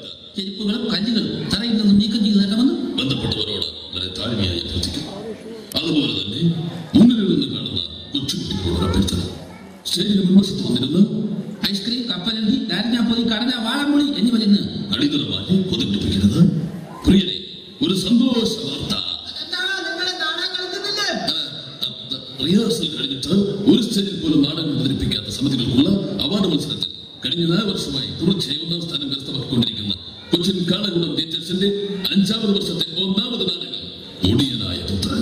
എന്താ ചെരുപ്പുകളും കല്ലുകളും തറയിൽ നിന്നും നീക്കം ചെയ്ത് തരണമെന്ന് ബന്ധപ്പെട്ടവരോട് വളരെ താഴ്മയായി അഭ്യർത്ഥിക്കുന്നു അതുപോലെ തന്നെ മുന്നിൽ നിന്ന് കാണുന്ന കൊച്ചുകുട്ടികളോട് അഭ്യർത്ഥന സ്റ്റേജിന് മുൻവശത്ത് വന്നിരുന്ന് ഐസ്ക്രീം കപ്പലണ്ടി നാരങ്ങാപ്പൊതി കടല വാഴമൊഴി എന്നിവ നിന്ന് അടിതറമായി പൊതിപ്പിടിപ്പിക്കുന്നത് പ്രിയരെ ഒരു സന്തോഷ വാർത്ത റിഹേഴ്സൽ കഴിഞ്ഞിട്ട് ഒരു സ്റ്റേജിൽ പോലും നാടകം അവതരിപ്പിക്കാത്ത സമിതികൾക്കുള്ള അവാർഡ് മത്സരത്തിൽ കഴിഞ്ഞ നാല് വർഷമായി തുടർച്ചയായി ഒന്നാം സ്ഥാനം കരസ്ഥമാക്കിക്കൊണ്ടിരിക്കുന്ന കൊച്ചിൻ കാളകുളം തിയേറ്റേഴ്സിന്റെ അഞ്ചാമത് വർഷത്തെ ഒന്നാമത് നാടകം ഒടിയനായ പുത്രൻ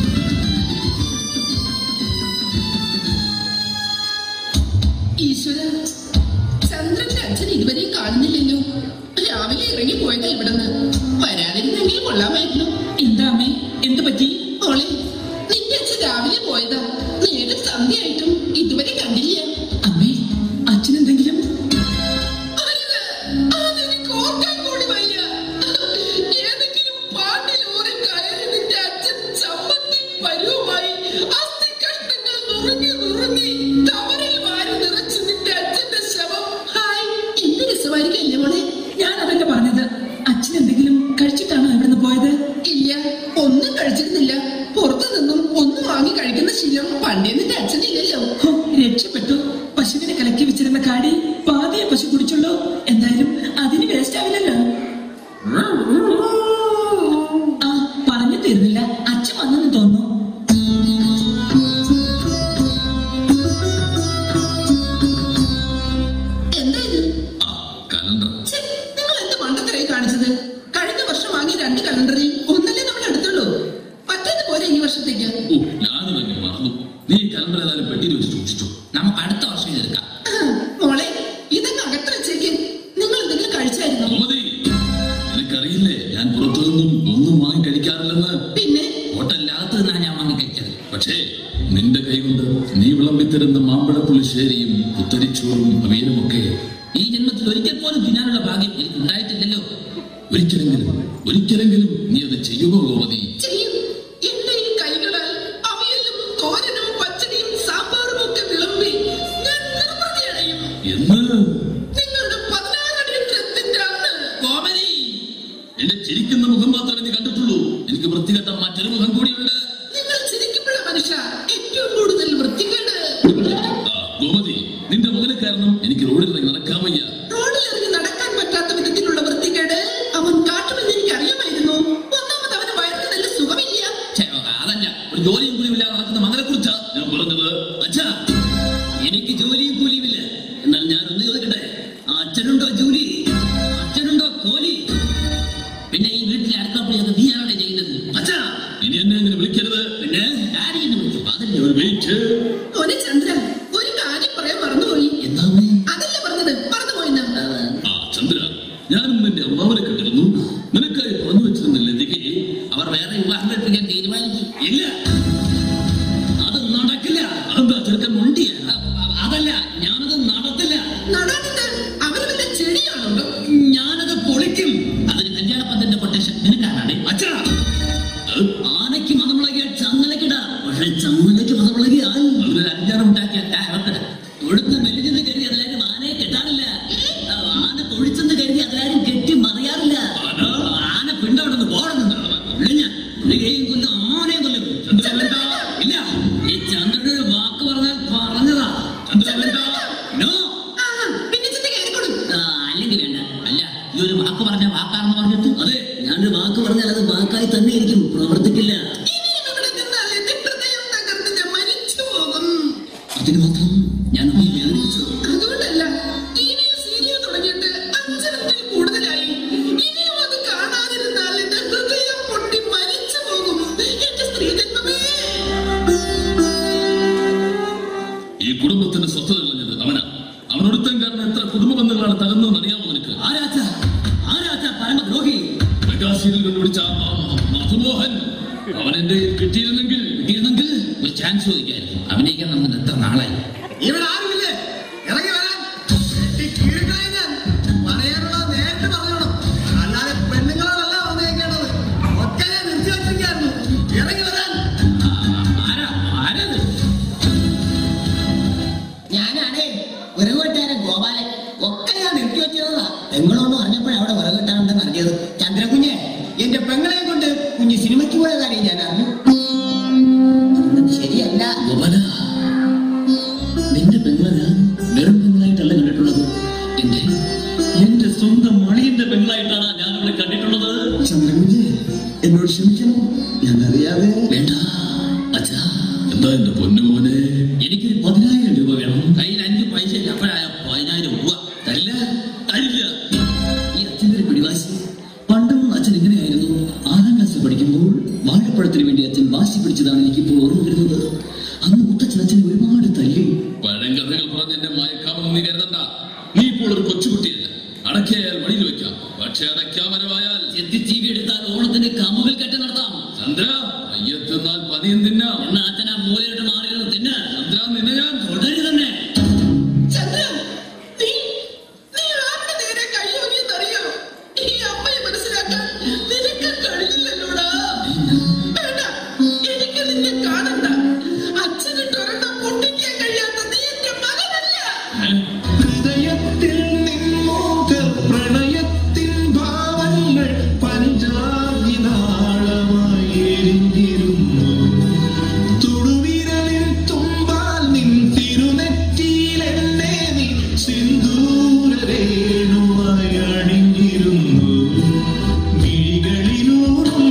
ഈശ്വര ചന്ദ്രന്റെ അച്ഛൻ ഇതുവരെയും കാണുന്നില്ലല്ലോ രാവിലെ ഇറങ്ങി പോയതാ ഇവിടുന്ന് വരാതിരുന്നെങ്കിൽ കൊള്ളാമായിരുന്നു എന്താ അമ്മേ എന്ത് പറ്റി മോളെ നിന്റെ അച്ഛൻ രാവിലെ പോയതാ നേരെ സന്ധ്യയായിട്ടും ഇതുവരെ കണ്ടില്ല അമ്മേ അച്ഛനെന്തെങ്കിലും അല്ല, അതെനിക്ക് ഓർക്കാൻ കൂടി വയ്യ. ഏതെങ്കിലും പാണ്ടി ലോറി കയറി നിന്റെ അച്ഛൻ ചമ്മന്തി പരുവമായി അസ്ഥികഷ്ണങ്ങൾ നുറുങ്ങി നുറുങ്ങി കവറിൽ വാരി നിറച്ച് നിന്റെ അച്ഛന്റെ ശവം ഹായ് എന്ത് രസമായിരിക്കും അല്ലേ മോളെ ഞാൻ അതല്ല പറഞ്ഞത് അച്ഛൻ എന്തെങ്കിലും കഴിച്ചിട്ടാണോ ഇവിടുന്ന് പോയത് ഇല്ല ഒന്നും കഴിച്ചിരുന്നില്ല പുറത്തു നിന്നും ഒന്നും വാങ്ങി കഴിക്കുന്ന ശീലം പണ്ടേ നിന്റെ അച്ഛനില്ലല്ലോ ഹോ, രക്ഷപ്പെട്ടു പശുവിനെ കലക്കി വെച്ചിരുന്ന കാടി പാതിയെ പശു കുടിച്ചുള്ളൂ എന്തായാലും അതിന് വേസ്റ്റ് ആവില്ലല്ലോ ആ പറഞ്ഞു തീർന്നില്ല അച്ഛൻ വന്നെന്ന് തോന്നുന്നു എന്താ ഇത് ആ കലണ്ടർ ഛെ, നിങ്ങൾ എന്ത് മണ്ടത്തരായി കാണിച്ചത് കഴിഞ്ഞ വർഷം വാങ്ങിയ രണ്ട് കലണ്ടറിൽ ഒന്നല്ലേ നമ്മൾ എടുത്തുള്ളൂ മറ്റേത് പോരെ ഈ വർഷത്തേക്ക് ഓ ഞാനും തന്നെ മറന്നു നീ ഈ കലണ്ടർ ഏതായാലും പെട്ടിയിൽ വെച്ച് സൂക്ഷിച്ചു നമുക്ക് അടുത്ത വർഷം ഇതെടുക്കാം മോളെ ഇതൊക്കെ അകത്ത് വെച്ചേക്ക് നിങ്ങൾ എന്തെങ്കിലും കഴിച്ചായിരുന്നോ ഗോമതി നിനക്കറിയില്ലേ ഞാൻ പുറത്തു നിന്നും ഒന്നും വാങ്ങി കഴിക്കാറില്ലെന്ന് പിന്നെ ഹോട്ടലിനകത്ത് നിന്നാണ് ഞാൻ വാങ്ങി കഴിച്ചത് പക്ഷേ നിന്റെ കൈകൊണ്ട് നീ വിളമ്പിത്തരുന്ന മാമ്പഴപ്പുളിശ്ശേരിയും കുത്തരിച്ചോറും അവിയലുമൊക്കെ ഈ ജന്മത്തിൽ ഒരിക്കൽ പോലും തിന്നാനുള്ള ഭാഗ്യം എനിക്ക് ഉണ്ടായിട്ടില്ലല്ലോ ഒരിക്കലെങ്കിലും ഒരിക്കലെങ്കിലും നീ അത് ചെയ്യുമോ ഗോമതി ചെയ്യും എന്റെ ഈ കൈകളാൽ അവിയലും തോരനും പച്ചടിയും സാമ്പാറും ഒക്കെ വിളമ്പി ഞാൻ നിർവൃതി അടയും എന്ന് നിങ്ങളുടെ പതിനാറടി ഡ്രസ്സിന്റെ അന്ന് കോമതി എന്റെ ചിരിക്കുന്ന മുഖം മാത്രമേ നീ കണ്ടിട്ടുള്ളൂ എനിക്ക് വൃത്തികെട്ട മറ്റൊരു മുഖം കൂടിയുണ്ട് നിങ്ങൾ ചിരിക്കുമ്പോഴ മനുഷ്യ ഏറ്റവും കൂടുതൽ വൃത്തികേട് ആ, ഗോമതി നിന്റെ മകനെ കാരണം എനിക്ക് റോഡിൽ ഇറങ്ങി നടക്കാൻ വയ്യ റോഡിൽ ഇറങ്ങി നടക്കാൻ പറ്റാത്ത വിധത്തിലുള്ള വൃത്തികേട് അവൻ കാട്ടുമെന്ന് എനിക്ക് അറിയാമായിരുന്നു ഒന്നാമത് അവന് വയറിന് നല്ല സുഖമില്ല ഛെ, അതല്ല ഒരു ജോലിയും കൂലിയും ഇല്ലാതെ നടക്കുന്ന മകനെ കുറിച്ചാ ഞാൻ പറഞ്ഞത് അച്ഛാ എനിക്ക് ജോലിയും കൂലിയുമില്ല എന്നാൽ ഞാൻ ഒന്ന് ചോദിക്കട്ടെ ആ അച്ഛനുണ്ടോ ജോലി അച്ഛനുണ്ടോ കോലി പിന്നെ ഈ വീട്ടിലെ അടുക്കളപ്പണിയൊക്കെ നീ ആരുടെ ചെയ്യുന്നത് അച്ഛാ ഇനി എന്നെ അങ്ങനെ വിളിക്കരുത് പിന്നെ ഡാഡി എന്ന് വിളിച്ചു അതല്ലേ ഒരു വെയിറ്റ് ഒരു ചന്ദ്ര ഒരു കാര്യം പറയാൻ മറന്നുപോയി എന്താ അതല്ല പറഞ്ഞത് മറന്നുപോയിന്ന് ആ ചന്ദ്ര ഞാനും നിന്റെ അമ്മാവനെ കണ്ടിരുന്നു നിനക്കായി പറഞ്ഞു വെച്ചിരുന്ന ലതികയെ അവർ വേറെ വിവാഹം കഴിപ്പിക്കാൻ തീരുമാനിച്ചു ഇല്ല അത് നടക്കില്ല അതെന്താ ചെറുക്കൻ മുണ്ടിയ അതല്ല ഞാനത് നടത്തില്ല നടാനിട്ട് അവന് വല്ല ചെടിയാണോ ഞാനത് പൊളിക്കും അതിന് കല്യാണപ്പന്തന്റെ കൊട്ടേഷൻ നിനക്കാണാണ് അച്ഛാ അത് ആനയ്ക്ക് മതമുളകിയ ചങ്ങലക്കിട പക്ഷെ ചങ്ങലയ്ക്ക് മതമുളകിയാൽ അതിനൊരു അഞ്ചാറ് ഉണ്ടാക്കിയ തൊഴുത്ത് മെലിഞ്ഞെന്ന് കരുതി അതിലാരും ആനയെ കെട്ടാറില്ല ആ, ആന തൊഴിച്ചെന്ന് കരുതി അതിലാരും കെട്ടി മറിയാറില്ല ആന? ആന പിണ്ടവിടുന്ന് പോടുന്നുണ്ട് വിളിഞ്ഞ പുള്ളിയെയും കൊല്ലും ആനയും കൊല്ലും ചന്ദ്രൻ വേണ്ട ഇല്ല ഈ ചന്ദ്രൻ ഒരു വാക്ക് പറഞ്ഞാൽ പറഞ്ഞതാ ചന്ദ്രൻ വേണ്ട നോ ആ പിന്നെ ചെന്ന് കയറിക്കൊടും ആ, അല്ലെങ്കിൽ വേണ്ട അല്ല ഈ ഒരു വാക്ക് പറഞ്ഞ വാക്കാണെന്ന് പറഞ്ഞിട്ട് അതെ ഞാനൊരു വാക്ക് പറഞ്ഞാൽ അത് വാക്കായി തന്നെ ഇരിക്കും പ്രവർത്തിക്കില്ല ഇനിയും ഇവിടെ നിന്നാൽ എന്റെ ഹൃദയം തകർന്ന് ഞാൻ മരിച്ചു പോകും അതിന് മാത്രം ഞാൻ അമ്മയെ വേദനിപ്പിച്ചു അതുകൊണ്ടല്ല ടിവിയിൽ സീരിയൽ തുടങ്ങിയിട്ട് അഞ്ചിനത്തിൽ കൂടുതലായി ഇനിയും അത് കാണാതിരുന്നാൽ എന്റെ ഹൃദയം പൊട്ടി മരിച്ചു പോകും എന്റെ സ്ത്രീജന്മമേ ഈ കുടുംബത്തിന്റെ സ്വസ്ഥത കളഞ്ഞത് അവനാ അവനൊരുത്തൻ കാരണം എത്ര കുടുംബ ബന്ധങ്ങളാണ് തകർന്നതെന്ന് അറിയാമോ നിനക്ക് ആരാച്ച ആരാച്ച പരമദ്രോഹി മെഗാസീരിയൽ കണ്ടുപിടിച്ച ആ മ- മധുമോഹൻ അവൻ എന്റെ കയ്യിൽ കിട്ടിയിരുന്നെങ്കിൽ കിട്ടിയിരുന്നെങ്കിൽ ഒരു ചാൻസ് ചോദിക്കായിരുന്നു അഭിനയിക്കാൻ നമുക്ക് എത്ര നാളായി ഇവിടെ ആരുമില്ലേ ഇറങ്ങി വരാൻ ഈ കീഴ്ക്കളെ ഞാൻ പറയാനുള്ളത് നേരിട്ട് പറഞ്ഞോണം അല്ലാതെ പെണ്ണുങ്ങളോടല്ല വന്നേക്കേണ്ടത് ഒക്കെ ഞാൻ നിർത്തി വച്ചിരിക്കായിരുന്നു ഇറങ്ങി വരാൻ ആ, ആരാ ആരത് ഞാനാണേ ഒരു കൂട്ടുകാരൻ ഗോപാലൻ ഒക്കെ ഞാൻ നിർത്തി വെച്ചതാ പെങ്ങളോന്ന് പറഞ്ഞപ്പോഴേ വന്നപ്പോഴാണ് അവിടെ വിറകെട്ടാണെന്ന് അറിഞ്ഞത് ചന്ദ്രകുഞ്ഞ് എന്റെ പെങ്ങളെ കൊണ്ട് കുഞ്ഞ് സിനിമയ്ക്ക് പോയ കാര്യം ഞാൻ അറിഞ്ഞു അത് ശരിയല്ല ഗോപാല നിന്റെ പെങ്ങളെ ഞാൻ വെറും പെങ്ങളായിട്ടല്ല കണ്ടിട്ടുള്ളത് എന്റെ എന്റെ സ്വന്തം മണിയന്റെ പെങ്ങളായിട്ടാണ് ഞാൻ അവളെ കണ്ടിട്ടുള്ളത് ചന്ദ്രകുഞ്ഞ് എന്നോട് ക്ഷമിക്കണം ഞാൻ അറിയാതെ വേണ്ട അച്ഛാ എന്താ എന്റെ പൊന്നുമോനെ എനിക്കൊരു പതിനായിരം രൂപ വേണം കയ്യിൽ അഞ്ച് പൈസ ഇല്ല അപ്പോഴായ പതിനായിരം രൂപ തരില്ല തരില്ല ഈ അച്ഛൻ്റെ ഒരു പിടിവാശി പണ്ടും അച്ഛൻ ഇങ്ങനെയായിരുന്നു ആറാം ക്ലാസ്സിൽ പഠിക്കുമ്പോൾ വാഴപ്പഴത്തിന് വേണ്ടി അച്ഛൻ വാശി പിടിച്ചതാണ് എനിക്കിപ്പോൾ ഓർമ്മ വരുന്നത് അന്ന് മുത്തച്ഛൻ അച്ഛനെ ഒരുപാട് തല്ലി പഴങ്കഥകൾ പറഞ്ഞ് എന്നെ മയക്കാമെന്ന് നീ കരുതണ്ട നീ ഇപ്പോൾ ഒരു കൊച്ചുകുട്ടിയല്ല അടക്കയായാൽ വഴിയിൽ വെക്കാം പക്ഷെ അടയ്ക്കാമരമായാൽ എത്തിച്ചീവി എടുത്താൽ ഓണത്തിന് കമുകൽ കെട്ട് നടത്താം ചന്ദ്ര അയ്യത്തെന്നാൽ പതിയും തിന്നാം എന്നാ അച്ഛൻ ആ മൂലയിട്ട് മാറിയിരുന്നു തിന്ന് ചന്ദ്ര നിന്നെ ഞാൻ തുടരു തന്നെ ചന്ദ്രൻ നീ നീ ആരുടെ നേരെ കൈയോങ്ങിയെന്നറിയോ ഈ അമ്മയെ മനസ്സിലാക്കാൻ നിനക്ക് കഴിഞ്ഞില്ലല്ലോടാ വേണ്ട എനിക്ക് നിന്നെ കാണണ്ട അച്ഛനിട്ടൊരെണ്ണം പൊട്ടിക്കാൻ കഴിയാത്ത നീ എന്റെ മകനല്ല ഹൃദയത്തിൽ നിന്നോകർ പ്രണയത്തിൻ ഭാവങ്ങൾ പഞ്ചാബിനാളമായി എരിഞ്ഞിരുന്നു തൊടുവിരലിൽ തുമ്പാൽ നിൻ തിരുനെറ്റിയിലെന്നെ നീ സിന്ദൂരരേണുമായി അണിഞ്ഞിരുന്നു മിഴികളിലൂറും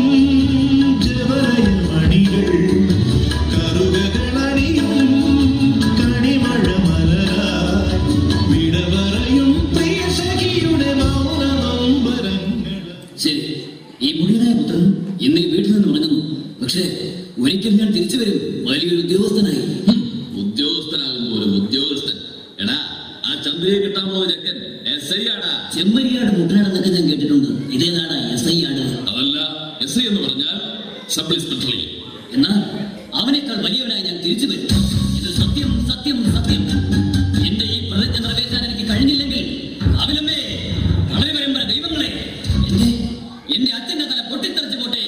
ജവരമണികൾ കറുകകളണിയും കണിമഴ മലരായി വിടവറയും പ്രിയസഖിയുടെ മൗനമമ്പരങ്ങൾ ശരി ഈ മുടിയനായ പുത്രൻ ഇന്ന് ഈ വീട്ടിൽ നിന്ന് ഉറങ്ങുന്നു പക്ഷേ ഒരിക്കൽ ഞാൻ തിരിച്ചു വരും വലിയൊരു ഉദ്യോഗസ്ഥനായി ഹും, ഉദ്യോഗസ്ഥനാകുമ്പോ ഒരു ഉദ്യോഗസ്ഥൻ എടാ ആ ചന്ദ്രയെ കിട്ടാൻ പോകുന്ന ചെക്കൻ എസ് ഐ ആടാ ചെമ്മരിയാട് മുട്ടനാടെന്നൊക്കെ ഞാൻ കേട്ടിട്ടുണ്ട് ഇതേതാണ് എസ് ഐ ആട് അതല്ല എസ് ഐ എന്ന് പറഞ്ഞാൽ സബ് ഇൻസ്പെക്ടർ എന്നാൽ അവനേക്കാൾ വലിയവനായി ഞാൻ തിരിച്ചു വരും ഇത് സത്യം സത്യം സത്യം എന്റെ ഈ പ്രതിജ്ഞ നിറവേറ്റാൻ എനിക്ക് കഴിഞ്ഞില്ലെങ്കിൽ അവിലമ്മേ അവരെ വരുമ്പോൾ ദൈവങ്ങളെ എന്റെ എന്റെ അച്ഛന്റെ തല പൊട്ടിത്തെറിച്ച് പോട്ടെ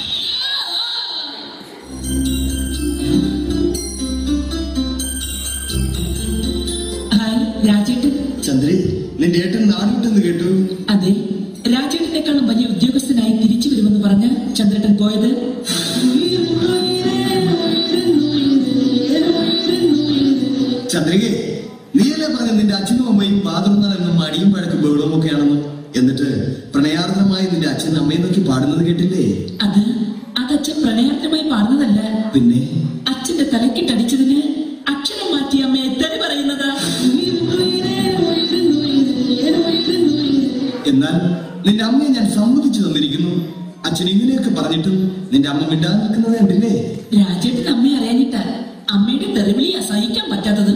ഹായ് രാജേട്ടൻ ചന്ദ്രേ നിന്റെ ഏട്ടൻ നാടുവിട്ടെന്ന് കേട്ടു അതെ രാജേട്ടനെക്കാളും വലിയ ഉദ്യോഗസ്ഥനായി തിരിച്ചു വരുമെന്ന് പറഞ്ഞ് ചന്ദ്രേട്ടൻ പോയത് ചന്ദ്രികെ നീയല്ലേ പറഞ്ഞ നിന്റെ അച്ഛനും അമ്മയും പാതുറുന്നാലെന്നും മടിയും പഴക്കും ബഹളവും ഒക്കെയാണെന്ന് എന്നിട്ട് പ്രണയാർദ്രമായി നിന്റെ അച്ഛൻ അമ്മയെ നോക്കി പാടുന്നത് കേട്ടില്ലേ അത് അതച്ഛൻ പ്രണയാർത്ഥമായി പാടുന്നതല്ല പിന്നെ അച്ഛന്റെ തലക്കിട്ടടിച്ചതിന് അക്ഷരം മാറ്റി അമ്മയെ തെറി പറയുന്നത് എന്നാൽ നിന്റെ അമ്മയെ ഞാൻ സമ്മതിച്ചു തന്നിരിക്കുന്നു അച്ഛൻ ഇങ്ങനെയൊക്കെ പറഞ്ഞിട്ടും നിന്റെ അമ്മ മിണ്ടാതെ നിൽക്കുന്നത് കണ്ടില്ലേ രാജേട്ടൻ അമ്മയെ അറിയാനിട്ടാ അമ്മയുടെ തെറിവിളി അസഹിക്കാൻ പറ്റാത്തത്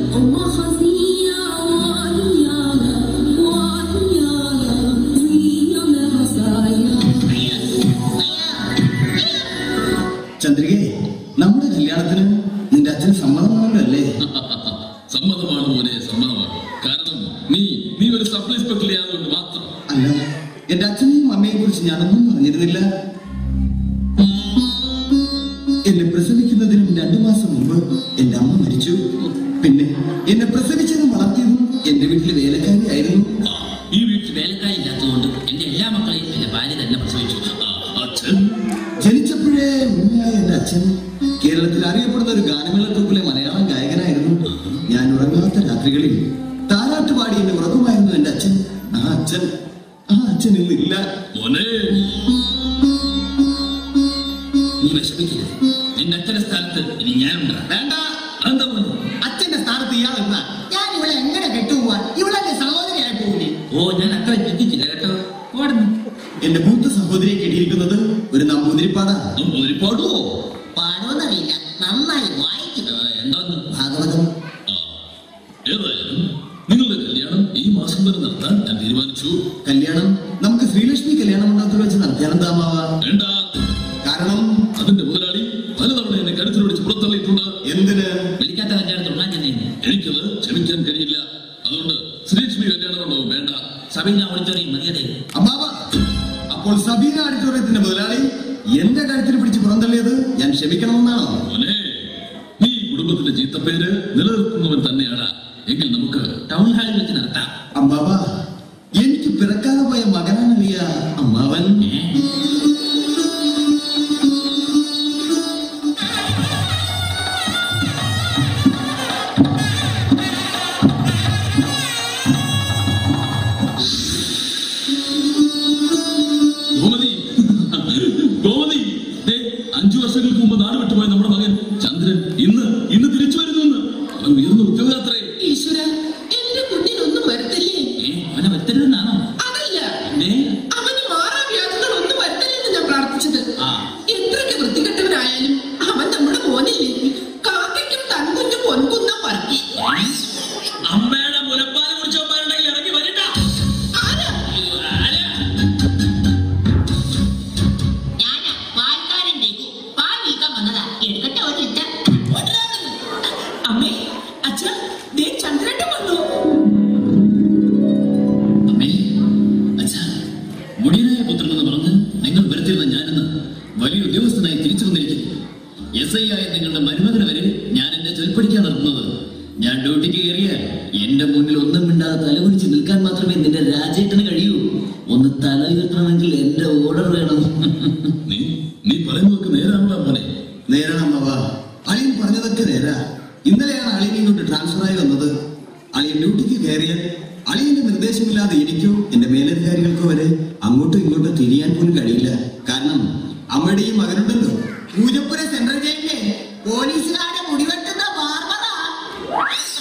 ചന്ദ്രികെ നമ്മുടെ കല്യാണത്തിന് നിന്റെ അച്ഛന് സമ്മതമാണല്ലോ അല്ലേ സമ്മതമാണ് മോനെ സമ്മതമാണ് കാരണം നീ നീ ഒരു സബ് ഇൻസ്പെക്ടർ ആയതുകൊണ്ട് മാത്രം അല്ല എന്റെ അച്ഛനെയും അമ്മയെയും കുറിച്ച് ഞാനൊന്നും പറഞ്ഞിരുന്നില്ല എന്നെ പ്രസവിക്കുന്നതിനും രണ്ടു മാസം മുമ്പ് എന്റെ അമ്മ മരിച്ചു പിന്നെ എന്നെ പ്രസവിച്ചതും വളർത്തിയതും എന്റെ വീട്ടിലെ വേലക്കാരിയായിരുന്നു ആ, ഈ വീട്ടിൽ വേലക്കാരി ഇല്ലാത്തതുകൊണ്ട് എന്റെ എല്ലാ മക്കളെയും എന്റെ ഭാര്യ തന്നെ പ്രസവിച്ചു ആ, അച്ഛൻ ജനിച്ചപ്പോഴേ ഉണ്ണിയായ എന്റെ അച്ഛൻ കേരളത്തിൽ അറിയപ്പെടുന്ന ഒരു ഗാനമേള ട്രൂപ്പിലെ മലയാളം ഗായകനായിരുന്നു ഞാൻ ഉറങ്ങാത്ത രാത്രികളിൽ താരാട്ടുപാടി എന്നെ ഉറക്കുമായിരുന്നു എന്റെ അച്ഛൻ ആ അച്ഛൻ ആ അച്ഛൻ ഇന്നില്ല മോനെ നീ വിഷമിക്കരുത് നിന്റെ അച്ഛന്റെ സ്ഥാനത്ത് ഇനി ഞാനുണ്ട് വേണ്ട എന്താ മോനെ? അച്ഛന്റെ സ്ഥാനത്ത് ഇയാൾ നിന്നാ ഞാൻ ഇവളെ എങ്ങനെ കെട്ടുപോവാൻ ഇവളെന്റെ സഹോദരിയായി പോകില്ലേ ഓ ഞാൻ അത്ര ചിന്തിച്ചില്ല കേട്ടോ ഓടുന്നു എന്റെ മൂത്ത സഹോദരിയെ കെട്ടിയിരിക്കുന്നത് ഒരു നമ്പൂതിരിപ്പാടാ ഒരു പാടുവോ പാടുമെന്നറിയില്ല നന്നായി വായിക്കും ആ, എന്താന്ന് ഭാഗവതം ആ, ഏതായാലും നിങ്ങളുടെ കല്യാണം ഈ മാസം വരെ നടത്താൻ ഞാൻ തീരുമാനിച്ചു കല്യാണം നമുക്ക് ശ്രീലക്ഷ്മി കല്യാണ മണ്ഡപത്തിൽ വെച്ച് നടത്തിയാലെന്താമാവാ വേണ്ട കാരണം അതിന്റെ മുതലാളി പലതവണ എന്നെ കരുത്തിൽ പിടിച്ച് പുറത്തള്ളിയിട്ടുണ്ട് എന്തിന് വിളിക്കാത്ത കല്യാണത്തിൽ ഉണ്ണാൻ തന്നെ എനിക്കത് ക്ഷമിക്കാൻ കഴിയില്ല അതുകൊണ്ട് ശ്രീലക്ഷ്മി കല്യാണം മണ്ഡപം വേണ്ട സഭയിൽ ഓഡിറ്റോറിയം മതിയതേ അമ്മാവ അപ്പോൾ സബീന ഓഡിറ്റോറിയത്തിന്റെ മുതലാളി എന്റെ കഴുത്തിൽ പിടിച്ച് പുറന്തള്ളിയത് ഞാൻ ക്ഷമിക്കണമെന്നാണോ മോനെ നീ കുടുംബത്തിന്റെ ചീത്തപ്പേര് നിലനിർത്തുന്നവൻ തന്നെയാണ് എങ്കിൽ നമുക്ക് ടൗൺ ഹാളിൽ വെച്ച് നടത്താം അമ്മാവ എനിക്ക് പിറക്കാതെ പോയ മകനാണ് ഗോമതി ഗോമതി ദേ, അഞ്ചു വർഷങ്ങൾക്ക് മുമ്പ് നാട് വിട്ടുപോയ നമ്മുടെ മകൻ ചന്ദ്രൻ ഇന്ന് ഇന്ന് തിരിച്ചു വരുന്നു അവൻ ഉയർന്ന ഉദ്യോഗാത്രേ ഈശ്വര എന്റെ കുഞ്ഞിനൊന്നും വരുത്തില്ലേ ഏ, അവനെ വരുത്തരുതെന്നാണോ അതല്ല എന്തേ അവന് മാറാവ്യാധികൾ ഒന്നും വരുത്തില്ലെന്ന് ഞാൻ പ്രാർത്ഥിച്ചത് ആ. എത്രയ്ക്ക് വൃത്തികെട്ടവനായാലും അവൻ നമ്മുടെ മോനില്ലേ കാക്കയ്ക്കും തൻകുഞ്ഞു പൊൻകുന്ന പറക്കി അമ്മയുടെ മുലപ്പാല് കുടിച്ചവന്മാരുണ്ടെങ്കിൽ ഇറങ്ങി വരണ്ട ആരാ ആരാ? ഞാനാ പാൽക്കാരൻ രഘു പാൽ വിൽക്കാൻ വന്നതാ എടുക്കട്ടെ ഒരു ലിറ്റർ അമ്മേ അച്ഛ ദേ ചന്ദ്രേട്ടൻ വന്നു അമ്മേ അച്ഛാ മുടിയനായ പുത്രനെന്ന് പറഞ്ഞ് നിങ്ങൾ വരുത്തിയിരുന്ന ഞാനിന്ന് വലിയ ഉദ്യോഗസ്ഥനായി തിരിച്ചു വന്നിരിക്കുന്നു എസ് ഐ ആയ നിങ്ങളുടെ മരുമകന് വരെ ഞാൻ എന്നെ ചെൽപ്പടിക്കാൻ നടത്തുന്നത് ഞാൻ ഡ്യൂട്ടിക്ക് കയറിയാൽ എന്റെ മുന്നിൽ ഒന്നും മിണ്ടാതെ തലകുനിച്ച് നിൽക്കാൻ മാത്രമേ നിന്റെ രാജേട്ടന് കഴിയൂ ഒന്ന് തല ഉയർത്തണമെങ്കിൽ എന്റെ ഓർഡർ വേണം നീ നീ പറയുന്നതൊക്കെ നേരാണല്ലോ മോനെ നേരാണ് അമ്മവ അളിയൻ പറഞ്ഞതൊക്കെ നേരാ ഇന്നലെയാണ് അളിയൻ ഇങ്ങോട്ട് ട്രാൻസ്ഫർ ആയി വന്നത് അളിയൻ ഡ്യൂട്ടിക്ക് കയറിയാൽ അളിയന്റെ നിർദ്ദേശമില്ലാതെ എനിക്കോ എന്റെ മേലധികാരികൾക്കോ വരെ അങ്ങോട്ടും ഇങ്ങോട്ടും തിരിയാൻ പോലും കഴിയില്ല കാരണം അമ്മയുടെ ഈ മകനുണ്ടല്ലോ പൂജപ്പുര സെൻട്രൽ ജയിലിലെ പോലീസുകാരെ മുടിവെട്ടുന്ന ബാർബറാ